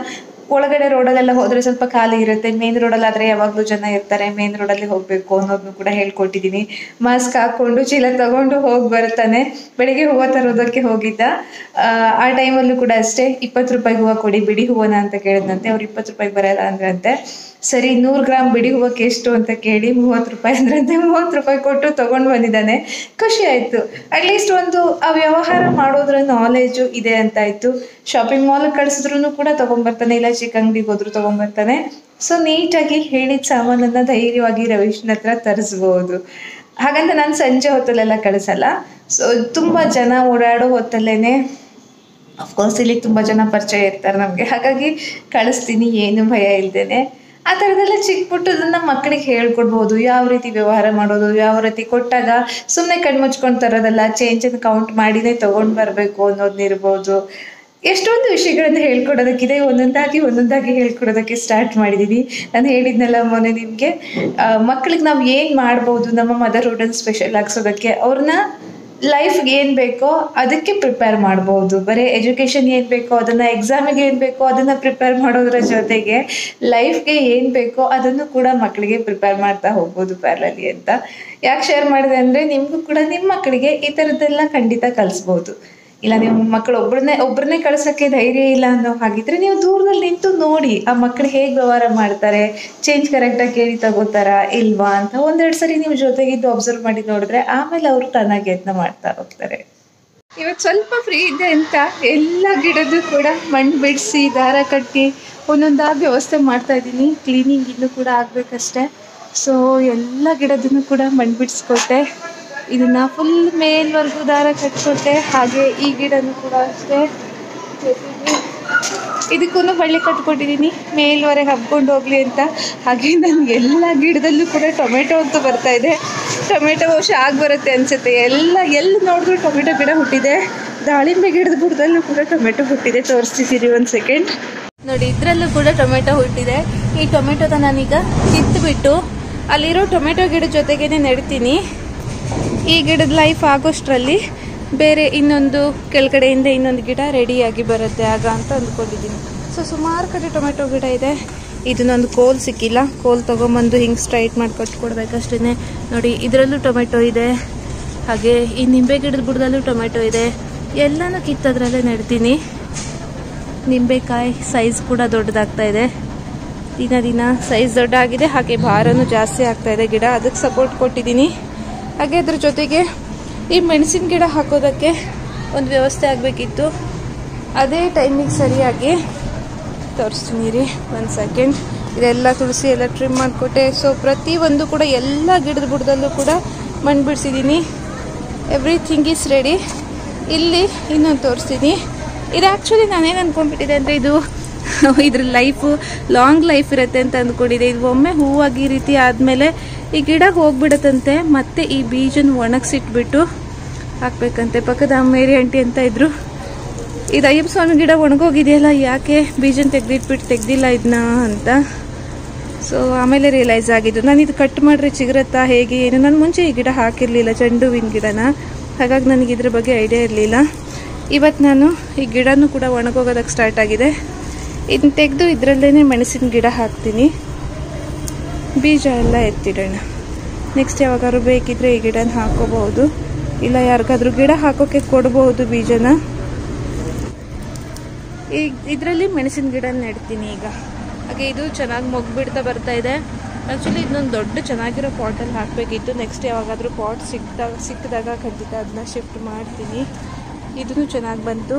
ಒಳಗಡೆ ರೋಡಲ್ಲೆಲ್ಲ ಹೋದ್ರೆ ಸ್ವಲ್ಪ ಖಾಲಿ ಇರುತ್ತೆ ಮೇನ್ ರೋಡಲ್ಲಾದ್ರೆ ಯಾವಾಗಲೂ ಜನ ಇರ್ತಾರೆ ಮೇನ್ ರೋಡಲ್ಲಿ ಹೋಗಬೇಕು ಅನ್ನೋದನ್ನು ಕೂಡ ಹೇಳ್ಕೊಟ್ಟಿದ್ದೀನಿ ಮಾಸ್ಕ್ ಹಾಕೊಂಡು ಚೀಲ ತಗೊಂಡು ಹೋಗಿ ಬರ್ತಾನೆ ಬೆಳಿಗ್ಗೆ ಹೂವು ತರೋದಕ್ಕೆ ಹೋಗಿದ್ದ ಆ, ಆ ಟೈಮಲ್ಲೂ ಕೂಡ ಅಷ್ಟೇ ಇಪ್ಪತ್ತು ರೂಪಾಯಿ ಹೂವು ಕೊಡಿ ಬಿಡಿ ಹೂವನ ಅಂತ ಕೇಳಿದಂತೆ ಅವ್ರು ಇಪ್ಪತ್ತು ರೂಪಾಯಿಗೆ ಬರಲ್ಲ ಅಂದ್ರಂತೆ ಸರಿ ನೂರು ಗ್ರಾಮ್ ಬಿಡಿ ಹೂವಕ್ಕೆ ಎಷ್ಟು ಅಂತ ಕೇಳಿ ಮೂವತ್ತು ರೂಪಾಯಿ ಅಂದ್ರಂತೆ ಮೂವತ್ತು ರೂಪಾಯಿ ಕೊಟ್ಟು ತಗೊಂಡು ಬಂದಿದ್ದಾನೆ ಖುಷಿ ಆಯಿತು ಅಟ್ಲೀಸ್ಟ್ ಒಂದು ಆ ವ್ಯವಹಾರ ಮಾಡೋದ್ರ ನಾಲೆಜು ಇದೆ ಅಂತ ಆಯ್ತು ಶಾಪಿಂಗ್ ಮಾಲ್ ಕಳಿಸಿದ್ರು ಕೂಡ ತಗೊಂಡ್ಬರ್ತಾನೆ ಇಲ್ಲ ಚಿಕ್ಕ ಅಂಗಡಿಗೆ ಹೋದ್ರು ತಗೊಂಡ್ಬರ್ತಾನೆ ಸೊ ನೀಟಾಗಿ ಹೇಳಿದ ಸಾಮಾನನ್ನ ಧೈರ್ಯವಾಗಿ ರವೀಶ್ನ ಹತ್ರ ತರಿಸ್ಬೋದು ಹಾಗಂತ ನಾನು ಸಂಜೆ ಹೊತ್ತಲ್ಲೆಲ್ಲ ಕಳಿಸಲ್ಲ ಸೊ ತುಂಬ ಜನ ಓಡಾಡೋ ಹೊತ್ತಲ್ಲೇನೆ ಅಫ್ಕೋರ್ಸ್ ಇಲ್ಲಿ ತುಂಬ ಜನ ಪರಿಚಯ ಇರ್ತಾರೆ ನಮಗೆ ಹಾಗಾಗಿ ಕಳಿಸ್ತೀನಿ ಏನು ಭಯ ಇಲ್ದೇನೆ ಆ ಥರದ್ದೆಲ್ಲ ಚಿಕ್ಕ ಪುಟ್ಟದನ್ನ ಮಕ್ಕಳಿಗೆ ಹೇಳ್ಕೊಡ್ಬೋದು ಯಾವ ರೀತಿ ವ್ಯವಹಾರ ಮಾಡೋದು ಯಾವ ರೀತಿ ಕೊಟ್ಟಾಗ ಸುಮ್ಮನೆ ಕಣ್ಮುಚ್ಕೊಂಡು ತರೋದಲ್ಲ ಚೇಂಜನ್ನು ಕೌಂಟ್ ಮಾಡಿನೇ ತೊಗೊಂಡು ಬರಬೇಕು ಅನ್ನೋದನ್ನಿರ್ಬೋದು ಎಷ್ಟೊಂದು ವಿಷಯಗಳನ್ನು ಹೇಳ್ಕೊಡೋದಕ್ಕಿದೆ ಒಂದೊಂದಾಗಿ ಒಂದೊಂದಾಗಿ ಹೇಳ್ಕೊಡೋದಕ್ಕೆ ಸ್ಟಾರ್ಟ್ ಮಾಡಿದ್ದೀನಿ ನಾನು ಹೇಳಿದ್ನಲ್ಲ ಮೊನ್ನೆ ನಿಮಗೆ ಮಕ್ಕಳಿಗೆ ನಾವು ಏನು ಮಾಡ್ಬೋದು ನಮ್ಮ ಮದರ್ಹುಡನ್ನು ಸ್ಪೆಷಲ್ ಆಗಿಸೋದಕ್ಕೆ ಅವ್ರನ್ನ ಲೈಫ್ಗೆ ಏನು ಬೇಕೋ ಅದಕ್ಕೆ ಪ್ರಿಪೇರ್ ಮಾಡ್ಬೋದು ಬರೀ ಎಜುಕೇಷನ್ ಏನು ಬೇಕೋ ಅದನ್ನು ಎಕ್ಸಾಮಿಗೆ ಏನು ಬೇಕೋ ಅದನ್ನು ಪ್ರಿಪೇರ್ ಮಾಡೋದ್ರ ಜೊತೆಗೆ ಲೈಫ್ಗೆ ಏನು ಬೇಕೋ ಅದನ್ನು ಕೂಡ ಮಕ್ಕಳಿಗೆ ಪ್ರಿಪೇರ್ ಮಾಡ್ತಾ ಹೋಗ್ಬೋದು ಪ್ಯಾರಲಲ್ಲಿ ಅಂತ ಯಾಕೆ ಶೇರ್ ಮಾಡಿದೆ ಅಂದರೆ ನಿಮಗೂ ಕೂಡ ನಿಮ್ಮ ಮಕ್ಕಳಿಗೆ ಈ ಥರದ್ದೆಲ್ಲ ಖಂಡಿತ ಕಲಿಸ್ಬೋದು ಇಲ್ಲ ನೀವು ಮಕ್ಕಳು ಒಬ್ಬರನ್ನೇ ಒಬ್ಬರನ್ನೇ ಕಳ್ಸೋಕ್ಕೆ ಧೈರ್ಯ ಇಲ್ಲ ಅನ್ನೋ ಹಾಗಿದ್ರೆ ನೀವು ದೂರದಲ್ಲಿ ನಿಂತು ನೋಡಿ ಆ ಮಕ್ಕಳು ಹೇಗೆ ವ್ಯವಹಾರ ಮಾಡ್ತಾರೆ ಚೇಂಜ್ ಕರೆಕ್ಟಾಗಿ ಕೇಳಿ ತಗೋತಾರಾ ಇಲ್ವಾ ಅಂತ ಒಂದೆರಡು ಸರಿ ನೀವು ಜೊತೆಗಿದ್ದು ಅಬ್ಸರ್ವ್ ಮಾಡಿ ನೋಡಿದ್ರೆ ಆಮೇಲೆ ಅವರು ತಾನಾಗಿ ಯತ್ನ ಮಾಡ್ತಾ ಹೋಗ್ತಾರೆ ಇವತ್ತು ಸ್ವಲ್ಪ ಫ್ರೀ ಇದೆ ಅಂತ ಎಲ್ಲ ಗಿಡದ್ದು ಕೂಡ ಮಣ್ಣು ಬಿಡಿಸಿ ದಾರ ಕಟ್ಟಿ ಒಂದೊಂದಾಗಿ ವ್ಯವಸ್ಥೆ ಮಾಡ್ತಾ ಇದ್ದೀನಿ ಕ್ಲೀನಿಂಗ್ ಇನ್ನೂ ಕೂಡ ಆಗಬೇಕಷ್ಟೆ ಸೊ ಎಲ್ಲ ಗಿಡದನ್ನು ಕೂಡ ಮಣ್ಣು ಬಿಡಿಸ್ಕೊಟ್ಟೆ ಇದನ್ನ ಫುಲ್ ಮೇಲ್ವರೆಗೂ ದಾರ ಕಟ್ಕೊಟ್ಟೆ ಹಾಗೆ ಈ ಗಿಡನೂ ಕೂಡ ಅಷ್ಟೇ ಜೊತೆಗೆ ಇದಕ್ಕೂ ಬಳ್ಳಿ ಕಟ್ಕೊಟ್ಟಿದ್ದೀನಿ ಮೇಲ್ವರೆಗೆ ಹಬ್ಕೊಂಡು ಹೋಗ್ಲಿ ಅಂತ ಹಾಗೆ ನನಗೆ ಎಲ್ಲ ಗಿಡದಲ್ಲೂ ಕೂಡ ಟೊಮೆಟೊ ಅಂತೂ ಬರ್ತಾ ಇದೆ ಟೊಮೆಟೊ ಬಹುಶಃ ಆಗಿ ಬರುತ್ತೆ ಅನಿಸುತ್ತೆ ಎಲ್ಲ ಎಲ್ಲಿ ನೋಡಿದ್ರು ಟೊಮೆಟೊ ಗಿಡ ಹುಟ್ಟಿದೆ ದಾಳಿಂಬೆ ಗಿಡದ ಬುಡದಲ್ಲೂ ಕೂಡ ಟೊಮೆಟೊ ಹುಟ್ಟಿದೆ ತೋರಿಸ್ತಿದ್ದೀರಿ ಒಂದು ಸೆಕೆಂಡ್ ನೋಡಿ ಇದರಲ್ಲೂ ಕೂಡ ಟೊಮೆಟೊ ಹುಟ್ಟಿದೆ ಈ ಟೊಮೆಟೊದ ನಾನೀಗ ಕಿತ್ತುಬಿಟ್ಟು ಅಲ್ಲಿರೋ ಟೊಮೆಟೊ ಗಿಡ ಜೊತೆಗೇನೆ ನೆಡ್ತೀನಿ ಈ ಗಿಡದ ಲೈಫ್ ಆಗೋಷ್ಟರಲ್ಲಿ ಬೇರೆ ಇನ್ನೊಂದು ಕೆಳಗಡೆಯಿಂದ ಇನ್ನೊಂದು ಗಿಡ ರೆಡಿಯಾಗಿ ಬರುತ್ತೆ ಆಗ ಅಂತ ಅಂದ್ಕೊಂಡಿದ್ದೀನಿ ಸೊ ಸುಮಾರು ಕಡೆ ಟೊಮೆಟೊ ಗಿಡ ಇದೆ ಇದನ್ನೊಂದು ಕೋಲ್ ಸಿಕ್ಕಿಲ್ಲ ಕೋಲ್ ತೊಗೊಂಬಂದು ಹಿಂಗೆ ಸ್ಟ್ರೈಟ್ ಮಾಡಿ ಕಟ್ಕೊಡ್ಬೇಕಷ್ಟೇ ನೋಡಿ ಇದರಲ್ಲೂ ಟೊಮೆಟೊ ಇದೆ ಹಾಗೆ ಈ ನಿಂಬೆ ಗಿಡದ ಬುಡದಲ್ಲೂ ಟೊಮೆಟೊ ಇದೆ ಎಲ್ಲನೂ ಕಿತ್ತದ್ರಲ್ಲೇ ನೆಡ್ತೀನಿ ನಿಂಬೆಕಾಯಿ ಸೈಜ್ ಕೂಡ ದೊಡ್ಡದಾಗ್ತಾ ಇದೆ ದಿನ ದಿನ ಸೈಜ್ ದೊಡ್ಡ ಆಗಿದೆ ಹಾಗೆ ಭಾರನೂ ಜಾಸ್ತಿ ಆಗ್ತಾ ಇದೆ ಗಿಡ ಅದಕ್ಕೆ ಸಪೋರ್ಟ್ ಕೊಟ್ಟಿದ್ದೀನಿ ಹಾಗೆ ಅದ್ರ ಜೊತೆಗೆ ಈ ಮೆಣಸಿನ ಗಿಡ ಹಾಕೋದಕ್ಕೆ ಒಂದು ವ್ಯವಸ್ಥೆ ಆಗಬೇಕಿತ್ತು ಅದೇ ಟೈಮಿಗೆ ಸರಿಯಾಗಿ ತೋರಿಸ್ತೀನಿ ರೀ ಒಂದು ಸೆಕೆಂಡ್ ಇದೆಲ್ಲ ತುಳಸಿ ಎಲ್ಲ ಟ್ರಿಮ್ ಮಾಡಿಕೊಟ್ಟೆ ಸೊ ಪ್ರತಿಯೊಂದು ಕೂಡ ಎಲ್ಲ ಗಿಡದ ಬುಡದಲ್ಲೂ ಕೂಡ ಮಣ್ಣು ಬಿಡಿಸಿದ್ದೀನಿ ಎವ್ರಿಥಿಂಗ್ ಈಸ್ ರೆಡಿ ಇಲ್ಲಿ ಇನ್ನೊಂದು ತೋರಿಸ್ತೀನಿ ಇದು ಆ್ಯಕ್ಚುಲಿ ನಾನೇನು ಅಂದ್ಕೊಂಡ್ಬಿಟ್ಟಿದೆ ಅಂದರೆ ಇದು ಇದ್ರ ಲೈಫು ಲಾಂಗ್ ಲೈಫ್ ಇರುತ್ತೆ ಅಂತ ಅಂದ್ಕೊಂಡಿದ್ದೆ ಇದು ಒಮ್ಮೆ ಹೂವಾಗಿ ಈ ರೀತಿ ಆದಮೇಲೆ ಈ ಗಿಡ ಹೋಗ್ಬಿಡತ್ತಂತೆ ಮತ್ತೆ ಈ ಬೀಜನ ಒಣಗಿಸಿಟ್ಬಿಟ್ಟು ಹಾಕ್ಬೇಕಂತೆ ಪಕ್ಕದ ಮೇರಿ ಆಂಟಿ ಅಂತ ಇದ್ರು ಇದು ಅಯ್ಯಪ್ಪ ಸ್ವಾಮಿ ಗಿಡ ಒಣಗೋಗಿದೆಯಲ್ಲ ಯಾಕೆ ಬೀಜನ ತೆಗ್ದಿಟ್ಬಿಟ್ಟು ತೆಗ್ದಿಲ್ಲ ಇದನ್ನ ಅಂತ ಸೊ ಆಮೇಲೆ ರಿಯಲೈಸ್ ಆಗಿದ್ದು ನಾನು ಇದು ಕಟ್ ಮಾಡ್ರೆ ಚಿಗುರತ್ತಾ ಹೇಗೆ ಏನು ನಾನು ಮುಂಚೆ ಈ ಗಿಡ ಹಾಕಿರಲಿಲ್ಲ ಚೆಂಡು ಹೂವಿನ ಗಿಡನ ಹಾಗಾಗಿ ನನಗೆ ಇದ್ರ ಬಗ್ಗೆ ಐಡಿಯಾ ಇರಲಿಲ್ಲ ಇವತ್ತು ನಾನು ಈ ಗಿಡನೂ ಕೂಡ ಒಣಗೋಗೋದಕ್ಕೆ ಸ್ಟಾರ್ಟ್ ಆಗಿದೆ ಇದನ್ನ ತೆಗೆದು ಇದರಲ್ಲೇ ಮೆಣಸಿನ ಗಿಡ ಹಾಕ್ತೀನಿ ಬೀಜ ಎಲ್ಲ ಎತ್ತಿಡೋಣ ನೆಕ್ಸ್ಟ್ ಯಾವಾಗಾದ್ರು ಬೇಕಿದ್ರೆ ಈ ಗಿಡನ ಹಾಕೋಬಹುದು ಇಲ್ಲ ಯಾರಿಗಾದ್ರೂ ಗಿಡ ಹಾಕೋಕೆ ಕೊಡ್ಬೋದು ಬೀಜನ ಈಗ ಇದರಲ್ಲಿ ಮೆಣಸಿನ ಗಿಡ ನೆಡ್ತೀನಿ ಈಗ ಹಾಗೆ ಇದು ಚೆನ್ನಾಗಿ ಮೊಗ್ಬಿಡ್ತಾ ಬರ್ತಾ ಇದೆ ಆ್ಯಕ್ಚುಲಿ ಇದನ್ನೊಂದು ದೊಡ್ಡ ಚೆನ್ನಾಗಿರೋ ಪಾಟಲ್ಲಿ ಹಾಕಬೇಕಿತ್ತು ನೆಕ್ಸ್ಟ್ ಯಾವಾಗಾದರೂ ಪಾಟ್ ಸಿಕ್ಕಿದಾಗ ಸಿಕ್ಕಿದಾಗ ಖಂಡಿತ ಅದನ್ನ ಶಿಫ್ಟ್ ಮಾಡ್ತೀನಿ ಇದನ್ನು ಚೆನ್ನಾಗಿ ಬಂತು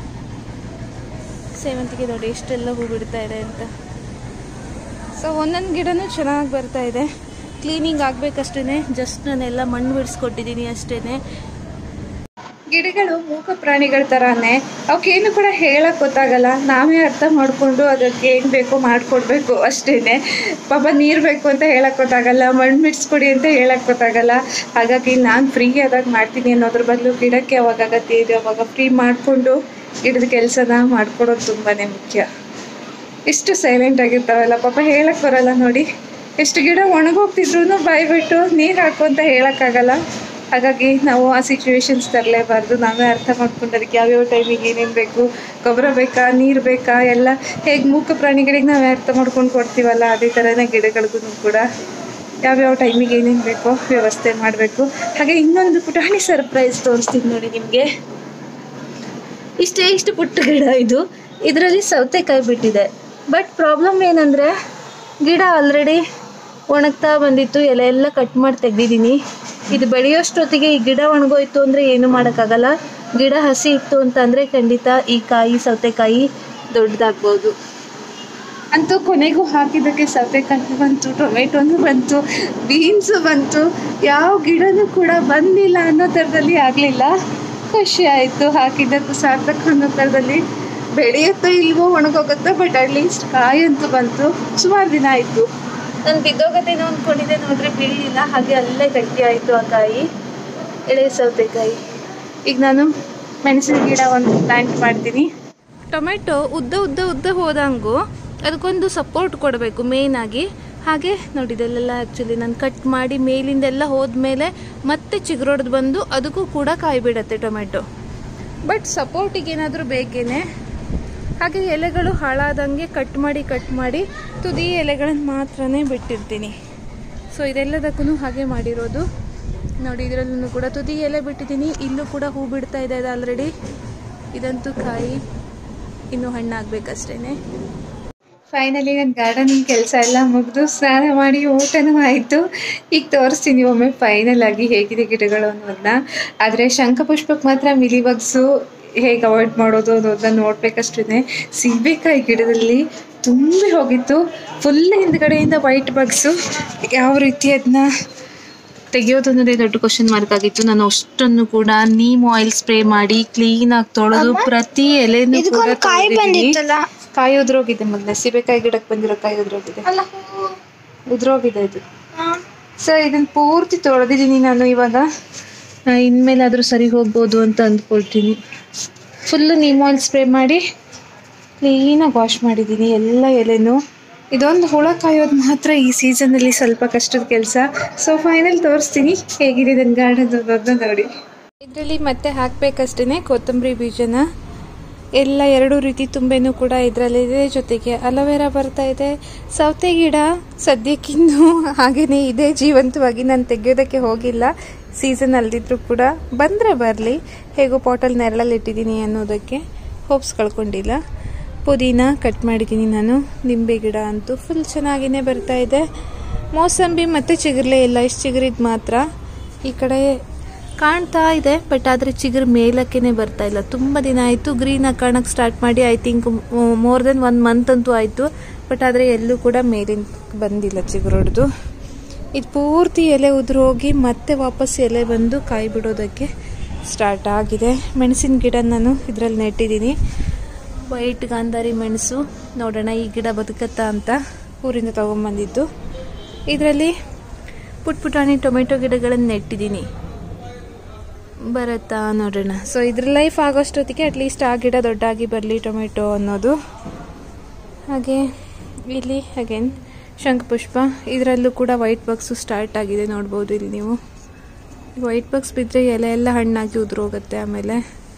ಸೇವಂತಿಗೆ ನೋಡಿ ಎಷ್ಟೆಲ್ಲ ಹೂ ಬಿಡ್ತಾ ಇದೆ ಅಂತ ಸೊ ಒಂದೊಂದು ಗಿಡನೂ ಚೆನ್ನಾಗಿ ಬರ್ತಾ ಇದೆ ಕ್ಲೀನಿಂಗ್ ಆಗಬೇಕಷ್ಟೇ ಜಸ್ಟ್ ನಾನೆಲ್ಲ ಮಣ್ಣು ಬಿಡಿಸ್ಕೊಟ್ಟಿದ್ದೀನಿ ಅಷ್ಟೇ ಗಿಡಗಳು ಮೂಕ ಪ್ರಾಣಿಗಳ ಥರನೇ ಅವಕ್ಕೇನು ಕೂಡ ಹೇಳಕ್ ಗೊತ್ತಾಗಲ್ಲ ನಾವೇ ಅರ್ಥ ಮಾಡಿಕೊಂಡು ಅದಕ್ಕೆ ಏನು ಬೇಕೋ ಮಾಡಿಕೊಡ್ಬೇಕು ಅಷ್ಟೇ ಪಾಪ ನೀರು ಬೇಕು ಅಂತ ಹೇಳಕ್ ಗೊತ್ತಾಗಲ್ಲ ಮಣ್ಣು ಬಿಡಿಸ್ಕೊಡಿ ಅಂತ ಹೇಳಕ್ ಗೊತ್ತಾಗಲ್ಲ ಹಾಗಾಗಿ ನಾನು ಫ್ರೀ ಆದಾಗ ಮಾಡ್ತೀನಿ ಅನ್ನೋದ್ರ ಬದಲು ಗಿಡಕ್ಕೆ ಯಾವಾಗ ಅಗತ್ಯ ಇದೆ ಅವಾಗ ಫ್ರೀ ಮಾಡಿಕೊಂಡು ಗಿಡದ ಕೆಲಸನ ಮಾಡ್ಕೊಡೋದು ತುಂಬಾ ಮುಖ್ಯ ಎಷ್ಟು ಸೈಲೆಂಟ್ ಆಗಿರ್ತಾವಲ್ಲ ಪಾಪ ಹೇಳಕ್ ಬರಲ್ಲ ನೋಡಿ ಎಷ್ಟು ಗಿಡ ಒಣಗೋಗ್ತಿದ್ರು ಬಾಯಿ ಬಿಟ್ಟು ನೀರು ಹಾಕು ಅಂತ ಹೇಳಕ್ಕಾಗಲ್ಲ ಹಾಗಾಗಿ ನಾವು ಆ ಸಿಚುವೇಶನ್ಸ್ ತರಲೇಬಾರ್ದು ನಾವೇ ಅರ್ಥ ಮಾಡ್ಕೊಂಡು ಅದಕ್ಕೆ ಯಾವ್ಯಾವ ಟೈಮಿಗೆ ಏನೇನು ಬೇಕು ಗೊಬ್ಬರ ಬೇಕಾ ನೀರು ಬೇಕಾ ಎಲ್ಲ ಹೇಗೆ ಮೂಕ ಪ್ರಾಣಿಗಳಿಗೆ ನಾವೇ ಅರ್ಥ ಮಾಡ್ಕೊಂಡು ಕೊಡ್ತೀವಲ್ಲ ಅದೇ ಥರನೇ ಗಿಡಗಳಿಗೂ ಕೂಡ ಯಾವ್ಯಾವ ಟೈಮಿಗೆ ಏನೇನು ಬೇಕೋ ವ್ಯವಸ್ಥೆ ಮಾಡಬೇಕು ಹಾಗೆ ಇನ್ನೊಂದು ಪುಟಾಣಿ ಸರ್ಪ್ರೈಸ್ ತೋರಿಸ್ತೀನಿ ನೋಡಿ ನಿಮಗೆ ಇಷ್ಟೇ ಇಷ್ಟು ಪುಟ್ಟ ಗಿಡ ಇದು ಇದರಲ್ಲಿ ಸೌತೆಕಾಯಿ ಬಿಟ್ಟಿದೆ ಬಟ್ ಪ್ರಾಬ್ಲಮ್ ಏನಂದರೆ ಗಿಡ ಆಲ್ರೆಡಿ ಒಣಗ್ತಾ ಬಂದಿತ್ತು ಎಲೆ ಎಲ್ಲ ಕಟ್ ಮಾಡಿ ತೆಗ್ದಿದ್ದೀನಿ ಇದು ಬೆಳೆಯೋಷ್ಟೊತ್ತಿಗೆ ಈ ಗಿಡ ಒಣಗೋಯ್ತು ಅಂದರೆ ಏನು ಮಾಡೋಕ್ಕಾಗಲ್ಲ ಗಿಡ ಹಸಿ ಇತ್ತು ಅಂತಂದರೆ ಖಂಡಿತ ಈ ಕಾಯಿ ಸೌತೆಕಾಯಿ ದೊಡ್ಡದಾಗ್ಬೋದು ಅಂತೂ ಕೊನೆಗೂ ಹಾಕಿದ್ದಕ್ಕೆ ಸೌತೆಕಾಯಿ ಬಂತು ಟೊಮೆಟೊನು ಬಂತು ಬೀನ್ಸು ಬಂತು ಯಾವ ಗಿಡನೂ ಕೂಡ ಬಂದಿಲ್ಲ ಅನ್ನೋ ಥರದಲ್ಲಿ ಆಗಲಿಲ್ಲ ಖುಷಿ ಆಯಿತು ಹಾಕಿದ್ದಕ್ಕೂ ಸಾರ್ಥಕ ಅನ್ನೋ ಥರದಲ್ಲಿ ಬೆಳೆಯುತ್ತೋ ಇಲ್ವೋ ಒಣಗೋಗುತ್ತೋ ಬಟ್ ಅಟ್ಲೀಸ್ಟ್ ಕಾಯಿ ಅಂತೂ ಬಂತು ಸುಮಾರು ದಿನ ಆಯಿತು ನಾನು ಬಿದ್ದೋಗತ್ತೇನೋ ಅಂದ್ಕೊಂಡಿದ್ದೆ ನೋಡ್ರಿ ಬೀಳಲಿಲ್ಲ ಹಾಗೆ ಅಲ್ಲೇ ಗಟ್ಟಿ ಆಯಿತು ಆ ಕಾಯಿ ಎಳೆ ಸೌತೆಕಾಯಿ ಈಗ ನಾನು ಮೆಣಸಿನ ಗಿಡ ಒಂದು ಪ್ಲಾಂಟ್ ಮಾಡ್ತೀನಿ ಟೊಮೆಟೊ ಉದ್ದ ಉದ್ದ ಉದ್ದ ಹೋದಂಗೂ ಅದಕ್ಕೊಂದು ಸಪೋರ್ಟ್ ಕೊಡಬೇಕು ಮೇಯ್ನಾಗಿ ಹಾಗೆ ನೋಡಿ ಇದೆಲ್ಲ ಆ್ಯಕ್ಚುಲಿ ನಾನು ಕಟ್ ಮಾಡಿ ಮೇಲಿಂದೆಲ್ಲ ಹೋದ್ಮೇಲೆ ಮತ್ತೆ ಚಿಗುರೊಡ್ದು ಬಂದು ಅದಕ್ಕೂ ಕೂಡ ಕಾಯಿ ಬಿಡತ್ತೆ ಟೊಮೆಟೊ ಬಟ್ ಸಪೋರ್ಟಿಗೆ ಏನಾದರೂ ಬೇಕೇನೆ ಹಾಗೆ ಎಲೆಗಳು ಹಾಳಾದಂಗೆ ಕಟ್ ಮಾಡಿ ಕಟ್ ಮಾಡಿ ತುದಿ ಎಲೆಗಳನ್ನು ಮಾತ್ರನೇ ಬಿಟ್ಟಿರ್ತೀನಿ ಸೊ ಇದೆಲ್ಲದಕ್ಕೂ ಹಾಗೆ ಮಾಡಿರೋದು ನೋಡಿ ಇದರಲ್ಲೂ ಕೂಡ ತುದಿ ಎಲೆ ಬಿಟ್ಟಿದ್ದೀನಿ ಇಲ್ಲೂ ಕೂಡ ಹೂ ಬಿಡ್ತಾ ಇದೆ ಅದು ಆಲ್ರೆಡಿ ಇದಂತೂ ಕಾಯಿ ಇನ್ನೂ ಹಣ್ಣಾಗಬೇಕಷ್ಟೇ ಫೈನಲಿ ನನ್ನ ಗಾರ್ಡನಿಂಗ್ ಕೆಲಸ ಎಲ್ಲ ಮುಗಿದು ಸ್ನಾನ ಮಾಡಿ ಊಟನೂ ಆಯಿತು ಈಗ ತೋರಿಸ್ತೀನಿ ಒಮ್ಮೆ ಫೈನಲ್ ಆಗಿ ಹೇಗಿದೆ ಗಿಡಗಳು ಅನ್ನೋದನ್ನ ಆದರೆ ಶಂಖಪುಷ್ಪಕ್ಕೆ ಮಾತ್ರ ಮಿಲಿ ಬಗ್ಸು ಹೇಗೆ ಅವಾಯ್ಡ್ ಮಾಡೋದು ಅನ್ನೋದನ್ನ ನೋಡ್ಬೇಕಷ್ಟೇ ಸೀಬೆಕಾಯಿ ಗಿಡದಲ್ಲಿ ತುಂಬಿ ಹೋಗಿತ್ತು ಫುಲ್ ಹಿಂದ್ಗಡೆಯಿಂದ ವೈಟ್ ಬಗ್ಸು ಯಾವ ರೀತಿ ಅದನ್ನ ತೆಗೆಯೋದು ಅನ್ನೋದೇ ದೊಡ್ಡ ಕ್ವಶನ್ ಮಾರ್ಕ್ ಆಗಿತ್ತು ನಾನು ಅಷ್ಟನ್ನು ಕೂಡ ನೀಮ್ ಆಯಿಲ್ ಸ್ಪ್ರೇ ಮಾಡಿ ಕ್ಲೀನ್ ಆಗಿ ತೊಳೆದು ಪ್ರತಿ ಎಲೆನೂ ಕೂಡ ಕಾಯಿ ತೆಗ್ದಿದ್ದೀನಿ. ಬಂದಿತ್ತಲ್ಲ ಕಾಯಿ ಉದ್ರೋಗಿದೆ ಮೊದಲೇ ಸೀಬೆಕಾಯಿ ಗಿಡಕ್ಕೆ ಬಂದಿರೋ ಕಾಯಿ ಉದ್ರೋಗಿದೆ ಅಲ್ಲ ಉದ್ರೋಗಿದೆ ಇದು ಸೊ ಇದನ್ನ ಪೂರ್ತಿ ತೊಳೆದಿದ್ದೀನಿ ನಾನು ಇವಾಗ ಆ, ಇನ್ಮೇಲಾದ್ರೂ ಸರಿ ಹೋಗ್ಬೋದು ಅಂತ ಅಂದ್ಕೊಳ್ತೀನಿ ಫುಲ್ಲು ನೀಮ್ ಆಯಿಲ್ ಸ್ಪ್ರೇ ಮಾಡಿ ಕ್ಲೀನಾಗಿ ವಾಶ್ ಮಾಡಿದ್ದೀನಿ ಎಲ್ಲ ಎಲೆನೂ ಇದೊಂದು ಹುಳ ಕಾಯೋದು ಮಾತ್ರ ಈ ಸೀಸನಲ್ಲಿ ಸ್ವಲ್ಪ ಕಷ್ಟದ ಕೆಲಸ ಸೊ ಫೈನಲ್ ತೋರಿಸ್ತೀನಿ ಹೇಗಿದೆ ನನ್ನ ಗಾರ್ಡನ್ ಅನ್ನೋದನ್ನ ನೋಡಿ ಇದರಲ್ಲಿ ಮತ್ತೆ ಹಾಕಬೇಕಷ್ಟೇ ಕೊತ್ತಂಬರಿ ಬೀಜನ ಎಲ್ಲ ಎರಡು ರೀತಿ ತುಂಬೆನೂ ಕೂಡ ಇದರಲ್ಲಿದೆ ಜೊತೆಗೆ ಅಲೋವೆರಾ ಬರ್ತಾ ಇದೆ ಸೌತೆ ಗಿಡ ಸದ್ಯಕ್ಕಿನ್ನೂ ಹಾಗೇನೇ ಇದೆ ಜೀವಂತವಾಗಿ ನಾನು ತೆಗೆಯೋದಕ್ಕೆ ಹೋಗಿಲ್ಲ ಸೀಸನ್ ಅಲ್ದಿದ್ರು ಕೂಡ ಬಂದರೆ ಬರಲಿ ಹೇಗೋ ಪಾಟಲ್ಲಿ ನೆರಳಲ್ಲಿ ಇಟ್ಟಿದ್ದೀನಿ ಅನ್ನೋದಕ್ಕೆ ಹೋಪ್ಸ್ ಕಳ್ಕೊಂಡಿಲ್ಲ ಪುದೀನ ಕಟ್ ಮಾಡಿದ್ದೀನಿ ನಾನು ನಿಂಬೆ ಗಿಡ ಅಂತೂ ಫುಲ್ ಚೆನ್ನಾಗಿನೇ ಬರ್ತಾ ಇದೆ ಮೋಸಂಬಿ ಮತ್ತು ಚಿಗುರ್ಲೆ ಇಲ್ಲ ಇಷ್ಟು ಚಿಗುರಿದ್ ಮಾತ್ರ ಈ ಕಡೆ ಕಾಣ್ತಾ ಇದೆ ಬಟ್ ಆದರೆ ಚಿಗುರು ಮೇಲಕ್ಕೇ ಬರ್ತಾ ಇಲ್ಲ ತುಂಬ ದಿನ ಆಯಿತು ಗ್ರೀನಾಗಿ ಕಾಣಕ್ಕೆ ಸ್ಟಾರ್ಟ್ ಮಾಡಿ I think more then one month ಅಂತೂ ಆಯಿತು ಬಟ್ ಆದರೆ ಎಲ್ಲೂ ಕೂಡ ಮೇಲಿನ ಬಂದಿಲ್ಲ ಚಿಗುರೊಡ್ದು ಇದು ಪೂರ್ತಿ ಎಲೆ ಉದುರು ಹೋಗಿ ಮತ್ತೆ ವಾಪಸ್ ಎಲೆ ಬಂದು ಕಾಯಿ ಬಿಡೋದಕ್ಕೆ ಸ್ಟಾರ್ಟ್ ಆಗಿದೆ ಮೆಣಸಿನ ಗಿಡ ನಾನು ಇದರಲ್ಲಿ ನೆಟ್ಟಿದ್ದೀನಿ ವೈಟ್ ಗಾಂಧಾರಿ ಮೆಣಸು ನೋಡೋಣ ಈ ಗಿಡ ಬದುಕತ್ತಾ ಅಂತ ಊರಿಂದ ತೊಗೊಂಬಂದಿದ್ದು ಇದರಲ್ಲಿ ಪುಟ್ ಪುಟಾಣಿ ಟೊಮೆಟೊ ಗಿಡಗಳನ್ನು ನೆಟ್ಟಿದ್ದೀನಿ ಬರುತ್ತಾ ನೋಡೋಣ ಸೊ ಇದ್ರ ಲೈಫ್ ಆಗೋಷ್ಟೊತ್ತಿಗೆ ಅಟ್ಲೀಸ್ಟ್ ಆ ಗಿಡ ದೊಡ್ಡಾಗಿ ಬರಲಿ ಟೊಮೆಟೊ ಅನ್ನೋದು ಹಾಗೆ ಇಲ್ಲಿ ಅಗೇನ್ ಶಂಖಪುಷ್ಪ ಇದರಲ್ಲೂ ಕೂಡ ವೈಟ್ ಬಗ್ಸು ಸ್ಟಾರ್ಟ್ ಆಗಿದೆ ನೋಡ್ಬೋದು ಇಲ್ಲಿ ನೀವು ವೈಟ್ ಬಗ್ಸ್ ಬಿದ್ದರೆ ಎಲೆ ಎಲ್ಲ ಹಣ್ಣಾಗಿ ಉದುರೋಗುತ್ತೆ ಆಮೇಲೆ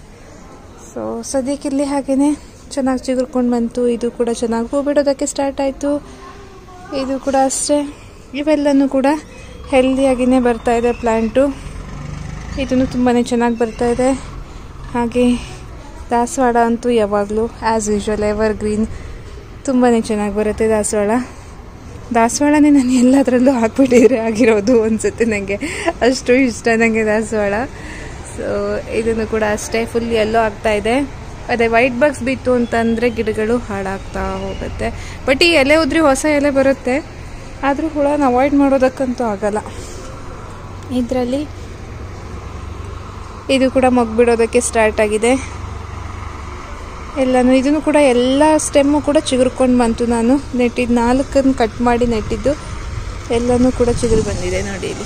ಸೊ ಸದ್ಯಕ್ಕೆ ಇಲ್ಲಿ ಹಾಗೇನೆ ಚೆನ್ನಾಗಿ ಚಿಗುರ್ಕೊಂಡು ಬಂತು ಇದು ಕೂಡ ಚೆನ್ನಾಗಿ ಹೂ ಬಿಡೋದಕ್ಕೆ ಸ್ಟಾರ್ಟ್ ಆಯಿತು ಇದು ಕೂಡ ಅಷ್ಟೇ ಇವೆಲ್ಲನೂ ಕೂಡ ಹೆಲ್ದಿಯಾಗಿಯೇ ಬರ್ತಾ ಇದೆ ಪ್ಲ್ಯಾಂಟು ಇದನ್ನು ತುಂಬಾ ಚೆನ್ನಾಗಿ ಬರ್ತಾ ಇದೆ ಹಾಗೆ ದಾಸವಾಳ ಅಂತೂ ಯಾವಾಗಲೂ ಆ್ಯಸ್ ಯೂಶ್ವಲ್ ಎವರ್ ಗ್ರೀನ್ ತುಂಬಾ ಚೆನ್ನಾಗಿ ಬರುತ್ತೆ ದಾಸವಾಳ ದಾಸವಾಳನೇ ನಾನು ಎಲ್ಲದರಲ್ಲೂ ಹಾಕ್ಬಿಟ್ಟಿದ್ರೆ ಆಗಿರೋದು ಅನಿಸುತ್ತೆ ನನಗೆ ಅಷ್ಟು ಇಷ್ಟ ನನಗೆ ದಾಸವಾಳ ಸೊ ಇದನ್ನು ಕೂಡ ಅಷ್ಟೇ ಫುಲ್ ಎಲ್ಲೋ ಆಗ್ತಾ ಇದೆ ಅದೇ ವೈಟ್ ಬಾಕ್ಸ್ ಬಿತ್ತು ಅಂತಂದರೆ ಗಿಡಗಳು ಹಾಳಾಗ್ತಾ ಹೋಗುತ್ತೆ ಬಟ್ ಈ ಎಲೆ ಉದ್ರಿ ಹೊಸ ಎಲೆ ಬರುತ್ತೆ ಆದರೂ ಹುಳನ ಅವಾಯ್ಡ್ ಮಾಡೋದಕ್ಕಂತೂ ಆಗಲ್ಲ ಇದರಲ್ಲಿ ಇದು ಕೂಡ ಮೊಗ್ಬಿಡೋದಕ್ಕೆ ಸ್ಟಾರ್ಟ್ ಆಗಿದೆ ಎಲ್ಲನೂ ಇದನ್ನು ಕೂಡ ಎಲ್ಲ ಸ್ಟೆಮ್ಮು ಕೂಡ ಚಿಗುರ್ಕೊಂಡು ಬಂತು ನಾನು ನೆಟ್ಟಿದ್ದು ನಾಲ್ಕನ್ನು ಕಟ್ ಮಾಡಿ ನೆಟ್ಟಿದ್ದು ಎಲ್ಲನೂ ಕೂಡ ಚಿಗುರು ಬಂದಿದೆ ನೋಡಿ ಇಲ್ಲಿ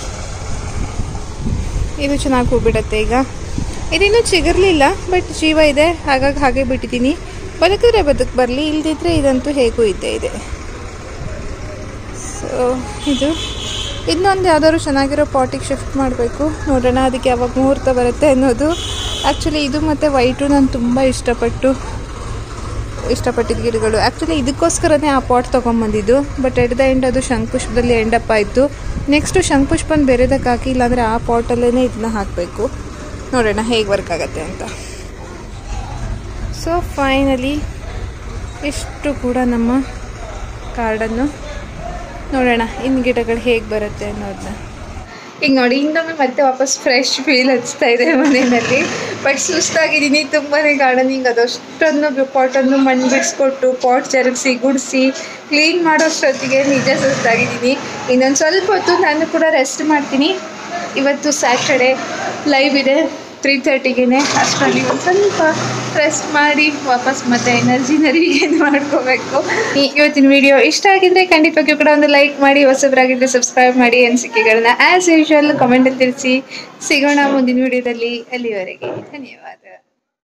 ಇದು ಚೆನ್ನಾಗಿ ಹೂಬಿಡತ್ತೆ ಈಗ ಇದಿನ್ನೂ ಚಿಗುರ್ಲಿಲ್ಲ ಬಟ್ ಜೀವ ಇದೆ ಹಾಗಾಗಿ ಹಾಗೆ ಬಿಟ್ಟಿದ್ದೀನಿ ಬದುಕಿದ್ರೆ ಬದುಕು ಬರಲಿ ಇಲ್ದಿದ್ರೆ ಇದಂತೂ ಹೇಗೂ ಇದ್ದೇ ಇದೆ ಸೊ ಇದು ಇನ್ನೊಂದು ಯಾವ್ದಾದ್ರು ಚೆನ್ನಾಗಿರೋ ಪಾಟಿಗೆ ಶಿಫ್ಟ್ ಮಾಡಬೇಕು ನೋಡೋಣ ಅದಕ್ಕೆ ಯಾವಾಗ ಮುಹೂರ್ತ ಬರುತ್ತೆ ಅನ್ನೋದು ಆ್ಯಕ್ಚುಲಿ ಇದು ಮತ್ತು ವೈಟು ನಾನು ತುಂಬ ಇಷ್ಟಪಟ್ಟು ಇಷ್ಟಪಟ್ಟಿದ್ದ ಗಿಡಗಳು ಆ್ಯಕ್ಚುಲಿ ಇದಕ್ಕೋಸ್ಕರನೇ ಆ ಪಾಟ್ ತೊಗೊಂಬಂದಿದ್ದು ಬಟ್ ಎಟ್ ದ ಎಂಡ್ ಅದು ಶಂಕುಪುಷ್ಪದಲ್ಲಿ ಎಂಡಪ್ ಆಯಿತು ನೆಕ್ಸ್ಟು ಶಂಕುಪುಷ್ಪನ ಬೇರೆದಕ್ಕೆ ಹಾಕಿ ಇಲ್ಲಾಂದರೆ ಆ ಪಾಟಲ್ಲೇ ಇದನ್ನ ಹಾಕಬೇಕು ನೋಡೋಣ ಹೇಗೆ ವರ್ಕ್ ಆಗುತ್ತೆ ಅಂತ ಸೊ ಫೈನಲಿ ಇಷ್ಟು ಕೂಡ ನಮ್ಮ ಕಾರ್ಡನ್ನು ನೋಡೋಣ ಇನ್ನು ಗಿಡಗಳು ಹೇಗೆ ಬರುತ್ತೆ ಅನ್ನೋದನ್ನ ಈಗ ನೋಡಿ ಇನ್ನೊಮ್ಮೆ ಮತ್ತೆ ವಾಪಸ್ ಫ್ರೆಶ್ ಫೀಲ್ ಹಚ್ತಾ ಇದೆ ಮನೆಯಲ್ಲಿ ಬಟ್ ಸುಸ್ತಾಗಿದ್ದೀನಿ ತುಂಬಾ ಗಾರ್ಡನಿಂಗ್ ಅದಷ್ಟೊಂದು ಪಾಟನ್ನು ಮಣ್ಣು ಬಿಡಿಸ್ಕೊಟ್ಟು ಪಾಟ್ ಜರುಗಿಸಿ ಗುಡಿಸಿ ಕ್ಲೀನ್ ಮಾಡೋಷ್ಟೊತ್ತಿಗೆ ನಿಜ ಸುಸ್ತಾಗಿದ್ದೀನಿ ಇನ್ನೊಂದು ಸ್ವಲ್ಪ ಹೊತ್ತು ನಾನು ಕೂಡ ರೆಸ್ಟ್ ಮಾಡ್ತೀನಿ ಇವತ್ತು ಸ್ಯಾಟರ್ಡೆ ಲೈವ್ ಇದೆ ತ್ರೀ ತರ್ಟಿಗೆ ಅಷ್ಟರಲ್ಲಿ ಒಂದು ಸ್ವಲ್ಪ ರೆಸ್ಟ್ ಮಾಡಿ ವಾಪಸ್ ಮತ್ತೆ ಎನರ್ಜಿನ ರೀಗೇನ್ ಮಾಡ್ಕೋಬೇಕು ಈ ಇವತ್ತಿನ ವಿಡಿಯೋ ಇಷ್ಟ ಆಗಿದ್ರೆ ಖಂಡಿತವಾಗಿಯೂ ಕೂಡ ಒಂದು ಲೈಕ್ ಮಾಡಿ ಹೊಸಬರಾಗಿದ್ದರೆ ಸಬ್ಸ್ಕ್ರೈಬ್ ಮಾಡಿ ಅನಿಸಿಕೆಗಳನ್ನ ಆ್ಯಸ್ ಯೂಶುವಲ್ ಕಮೆಂಟಲ್ಲಿ ತಿಳಿಸಿ ಸಿಗೋಣ ಮುಂದಿನ ವಿಡಿಯೋದಲ್ಲಿ ಅಲ್ಲಿವರೆಗೆ ಧನ್ಯವಾದ